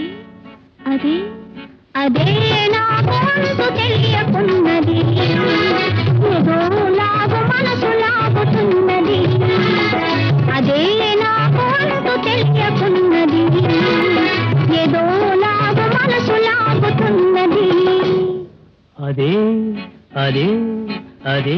అదే అదే నాకు అంతు తెలియకున్నది ఏదో లాగు మనసు లాగుతున్నది అదే నాకు అంతు తెలియకున్నది ఏదో లాగు మనసు లాగుతున్నది అదే అదే అదే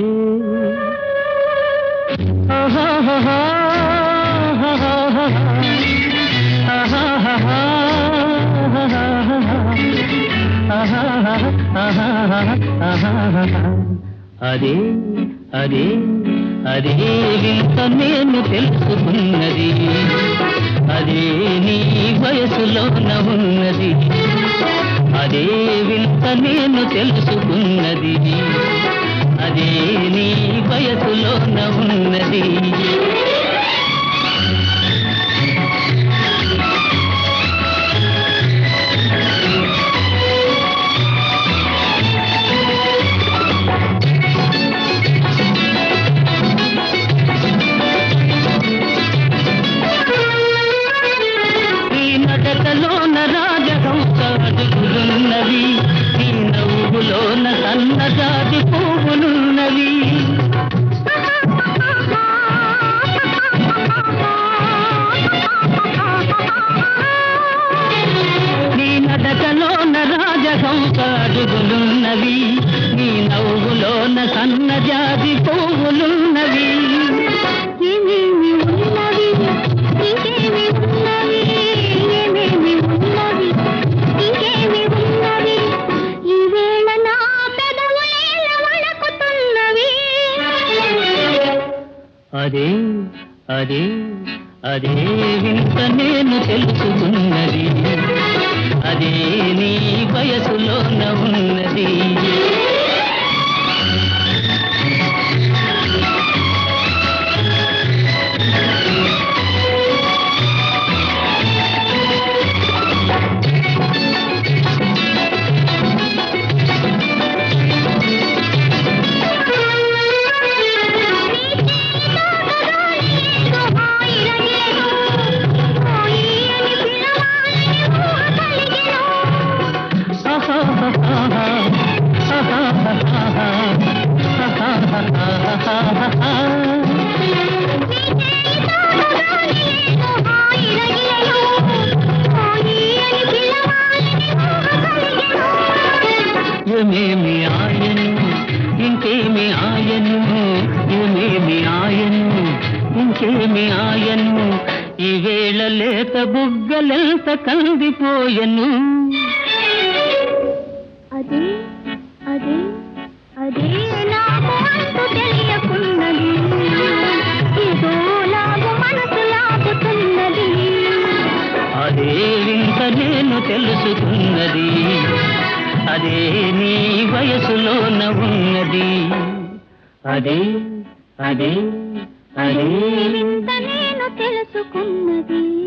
అదే అదే అదే వింత నేను తెలుసుకున్నది అదే నీ వయసులోన ఉన్నది అదే వింత నేను తెలుసుకున్నది అదే నీ వయసులోన ఉన్నది ఈ నడకలోన రాజహంస అడుగులున్నవి ఈ నవ్వులోన సన్నజాతి పువ్వులున్నవి నీ నడకలోన రాజహంస అడుగులున్నవి నీ నవ్వులోన సన్నజాతి పువ్వులున్నవి ఏమేమి ఉన్నవి ఇంకేమి ఉన్నవి ఏమేమి ఉన్నవి ఇంకేమి ఉన్నవి ఈ వేళ నా పెదవులేల వణకుతున్నవి అదే అదే అదే వింత నేను తెలుసుకున్నది అదే నీ వయసులోన ఉన్నది ఏమేమి ఆయను ఇంకేమి ఆయను ఏమేమి ఆయను ఇంకేమి ఆయను ఈ వేళ లేత బుగ్గలెంత కందిపోయెను అదే అదే అదే నాకు అంతు తెలియకున్నది ఏదో లాగు మనసు లాగుతున్నది అదే వింత నేను తెలుసుకున్నది అదే నీ వయసులోన ఉన్నది అదే అదే అదే ఇంత నేను తెలుసుకున్నది